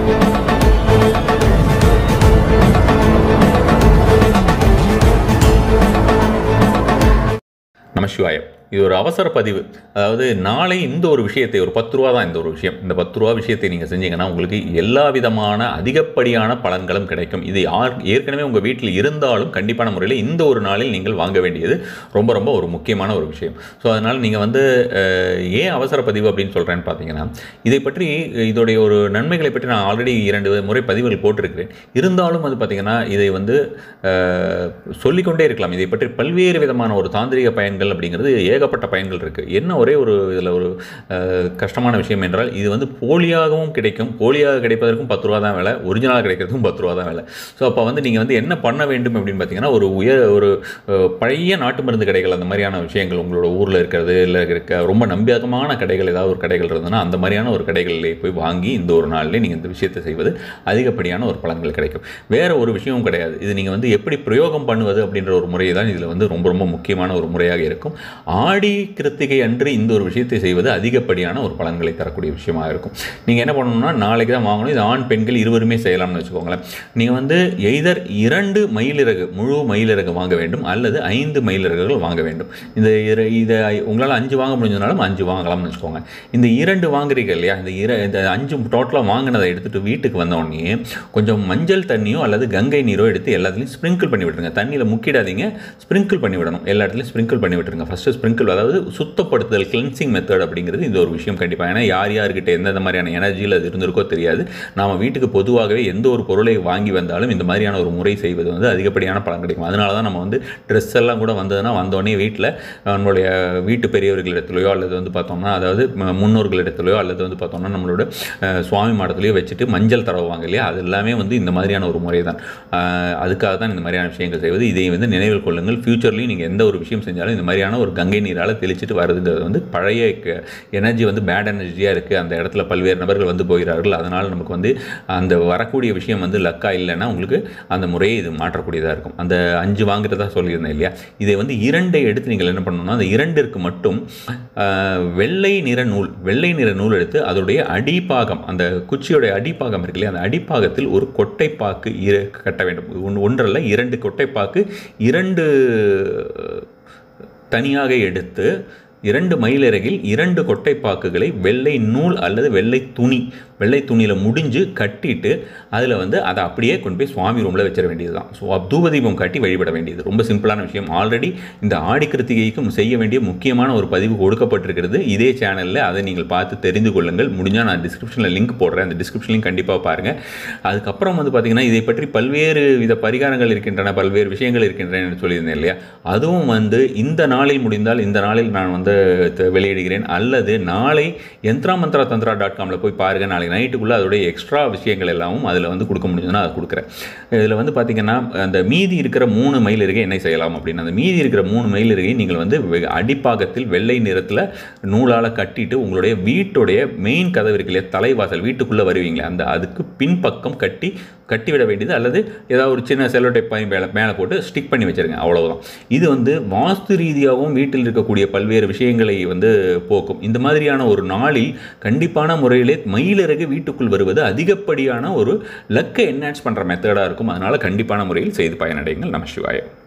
நமசிவாயம் இது ஒரு அவசர பதிவு அதாவது நாளை இந்த ஒரு விஷயத்தை ஒரு பத்து ரூபா தான் இந்த ஒரு விஷயம் இந்த பத்து ரூபா விஷயத்தை நீங்கள் செஞ்சீங்கன்னா உங்களுக்கு எல்லா விதமான அதிகப்படியான பலன்களும் கிடைக்கும் இது யார் ஏற்கனவே உங்கள் வீட்டில் இருந்தாலும் கண்டிப்பான முறையில் இந்த ஒரு நாளில் நீங்கள் வாங்க வேண்டியது ரொம்ப ரொம்ப ஒரு முக்கியமான ஒரு விஷயம் ஸோ அதனால் நீங்கள் வந்து அஹ், ஏன் அவசர பதிவு அப்படின்னு சொல்கிறேன்னு பார்த்தீங்கன்னா இதை பற்றி இதோடைய ஒரு நன்மைகளை பற்றி நான் ஆல்ரெடி இரண்டு முறை பதிவுகள் போட்டிருக்கிறேன் இருந்தாலும் அது பார்த்தீங்கன்னா இதை வந்து அஹ், சொல்லிக்கொண்டே இருக்கலாம் இதை பற்றி பல்வேறு விதமான ஒரு தாந்திரிக பயன்கள் அப்படிங்கிறது ஏகப்பட்ட பயன்கள் இருக்குது என்ன ஒரே ஒரு இதில் ஒரு அஹ், கஷ்டமான விஷயம் என்றால் இது வந்து போலியாகவும் கிடைக்கும் போலியாக கிடைப்பதற்கும் பத்து ரூபா தான் விலை ஒரிஜினலாக கிடைக்கிறதுக்கும் பத்து ரூபா தான் விலை ஸோ அப்போ வந்து நீங்கள் வந்து என்ன பண்ண வேண்டும் அப்படின்னு பார்த்தீங்கன்னா ஒரு உயர் ஒரு அஹ், பழைய நாட்டு மருந்து கடைகள் அந்த மாதிரியான விஷயங்கள் உங்களோட ஊரில் இருக்கிறது இல்லை இருக்க ரொம்ப நம்பியகமான கடைகள் ஏதாவது ஒரு கடைகள் இருந்ததுன்னா அந்த மாதிரியான ஒரு கடைகளிலே போய் வாங்கி இந்த ஒரு நாளிலே நீங்கள் இந்த விஷயத்தை செய்வது அதிகப்படியான ஒரு பலன்கள் கிடைக்கும் வேறு ஒரு விஷயமும் கிடையாது இது நீங்கள் வந்து எப்படி பிரயோகம் பண்ணுவது அப்படின்ற ஒரு முறை தான் இதில் வந்து ரொம்ப ரொம்ப முக்கியமான ஒரு முறையாக இருக்கும் ஆடி கிருத்திகை அன்று இந்த ஒரு விஷயத்தை செய்வது அதிகப்படியான ஒரு பலன்களை தரக்கூடிய விஷயமாக இருக்கும் நீங்கள் என்ன பண்ணணும்னா நாளைக்கு தான் வாங்கணும் இது ஆண் பெண்கள் இருவருமே செய்யலாம்னு வச்சுக்கோங்களேன் நீங்கள் வந்து எய்தர் இரண்டு மயிலிறகு முழு மயிலிறகு வாங்க வேண்டும் அல்லது ஐந்து மயிலிறகுகள் வாங்க வேண்டும் இந்த இர- இதை உங்களால் அஞ்சு வாங்க முடிஞ்சதுனாலும் அஞ்சு வாங்கலாம்னு வச்சுக்கோங்க இந்த இரண்டு வாங்குறீங்க இல்லையா இந்த இர இந்த அஞ்சு டோட்டலாக வாங்கினதை எடுத்துகிட்டு வீட்டுக்கு வந்த உடனே கொஞ்சம் மஞ்சள் தண்ணியோ அல்லது கங்கை நீரோ எடுத்து எல்லாத்துலேயும் ஸ்ப்ரிங்கிள் பண்ணி விட்டுருங்க தண்ணியில் முக்கிடாதீங்க ஸ்ப்ரிங்கிள் பண்ணி விடணும் எல்லா இடத்துலையும் ஸ்ப்ரிங்கிள் பண்ணி விட்டுருங்க ஃபஸ்ட்டு ஸ்ப்ரிங்கிள் அதாவது சுத்தப்படுத்துதல் கிளென்சிங் மெத்தட் அப்படிங்கிறது இந்த ஒரு விஷயம் கண்டிப்பாக ஏன்னா யார் யார்கிட்ட எந்தெந்த மாதிரியான எனர்ஜியில் அது இருந்திருக்கோ தெரியாது நாம் வீட்டுக்கு பொதுவாகவே எந்த ஒரு பொருளை வாங்கி வந்தாலும் இந்த மாதிரியான ஒரு முறை செய்வது வந்து அதிகப்படியான பலன் கிடைக்கும் அதனால தான் நம்ம வந்து ட்ரெஸ் எல்லாம் கூட வந்ததுன்னா வந்தோடனே வீட்டில் நம்மளுடைய வீட்டு பெரியவர்களிடத்துலையோ அல்லது வந்து பார்த்தோம்னா அதாவது ம- முன்னோர்களிடத்துலையோ அல்லது வந்து பார்த்தோம்னா நம்மளோட அஹ், சுவாமி மாடத்துலையோ வச்சுட்டு மஞ்சள் தடவுவாங்க இல்லையா அது எல்லாமே வந்து இந்த மாதிரியான ஒரு முறை தான் அஹ், அதுக்காக தான் இந்த மாதிரியான விஷயங்கள் செய்வது இதை வந்து நினைவில் கொள்ளுங்கள் ஃப்யூச்சர்லையும் நீங்கள் எந்த ஒரு விஷயம் செஞ்சாலும் இந்த மாதிரியான ஒரு கங்கை நீரால் தெளிச்சிட்டு வருதுங்கிறது வந்து பழைய எனர்ஜி வந்து பேட் எனர்ஜியாக இருக்குது அந்த இடத்துல பல்வேறு நபர்கள் வந்து போகிறார்கள் அதனால் நமக்கு வந்து அந்த வரக்கூடிய விஷயம் வந்து லக்கா இல்லைன்னா உங்களுக்கு அந்த முறையை இது மாற்றக்கூடியதாக இருக்கும் அந்த அஞ்சு வாங்குறதா சொல்லியிருந்தேன் இல்லையா இதை வந்து இரண்டை எடுத்து நீங்கள் என்ன பண்ணணும்னா அந்த இரண்டிற்கு மட்டும் ஆஹ், வெள்ளை நிற நூல் வெள்ளை நிற நூல் எடுத்து அதோடைய அடிப்பாகம் அந்த குச்சியோடைய அடிப்பாகம் இருக்கு இல்லையா அந்த அடிப்பாகத்தில் ஒரு கொட்டைப்பாக்கு இர கட்ட வேண்டும் ஒன்று ஒன்றல்ல இரண்டு கொட்டைப்பாக்கு இரண்டு தனியாக எடுத்து இரண்டு மயிலிறகில் இரண்டு கொட்டைப்பாக்குகளை வெள்ளை நூல் அல்லது வெள்ளை துணி வெள்ளை துணியில் முடிஞ்சு கட்டிட்டு அதில் வந்து அதை அப்படியே கொண்டு போய் சுவாமி ரூமில் வச்சிட வேண்டியது தான் ஸோ தூபதீபம் காட்டி வழிபட வேண்டியது ரொம்ப சிம்பிளான விஷயம் ஆல்ரெடி இந்த ஆடி கிருத்திகைக்கும் செய்ய வேண்டிய முக்கியமான ஒரு பதிவு கொடுக்கப்பட்டிருக்கிறது இதே சேனலில் அதை நீங்கள் பார்த்து தெரிந்து கொள்ளுங்கள் முடிஞ்சால் நான் டிஸ்கிரிப்ஷனில் லிங்க் போடுறேன் அந்த டிஸ்கிரிப்ஷன் லிங்க் கண்டிப்பாக பாருங்கள் அதுக்கப்புறம் வந்து பார்த்திங்கன்னா இதை பற்றி பல்வேறு வித பரிகாரங்கள் இருக்கின்றன பல்வேறு விஷயங்கள் இருக்கின்றன என்று சொல்லியிருந்தேன் இல்லையா அதுவும் வந்து இந்த நாளில் முடிந்தால் இந்த நாளில் நான் வந்து த- வெளியிடுகிறேன் அல்லது நாளை யந்த்ரா மந்த்ரா தந்த்ரா டாட் காமில் போய் பாருங்கள் நாளைக்கு நைட்டுக்குள்ளே அதோடைய எக்ஸ்ட்ரா விஷயங்கள் எல்லாமும் அதில் வந்து கொடுக்க முடிஞ்சதுன்னா அதை கொடுக்குறேன் இதில் வந்து பார்த்திங்கன்னா அந்த மீதி இருக்கிற மூணு மயில் இருக்கை என்ன செய்யலாம் அப்படின்னு அந்த மீதி இருக்கிற மூணு மயில் இருக்கை நீங்கள் வந்து வெ- அடிப்பாகத்தில் வெள்ளை நிறத்தில் நூலால் கட்டிட்டு உங்களுடைய வீட்டுடைய மெயின் கதவு இருக்கு இல்லையா தலைவாசல் வீட்டுக்குள்ளே வருவீங்களே அந்த அதுக்கு பின்பக்கம் கட்டி கட்டிவிட வேண்டியது அல்லது ஏதாவது ஒரு சின்ன செல்லோ டைப் மேலே மேலே போட்டு ஸ்டிக் பண்ணி வச்சிருங்க அவ்வளவுதான் இது வந்து வாஸ்து ரீதியாகவும் வீட்டில் இருக்கக்கூடிய பல்வேறு விஷயங்களை வந்து போக்கும் இந்த மாதிரியான ஒரு நாளில் கண்டிப்பான முறையிலே மயிலிறகு வீட்டுக்குள் வருவது அதிகப்படியான ஒரு லக்கை என்ஹான்ஸ் பண்ணுற மெத்தடாக இருக்கும் அதனால் கண்டிப்பான முறையில் செய்து பயனடைங்கள் நம சிவாயம்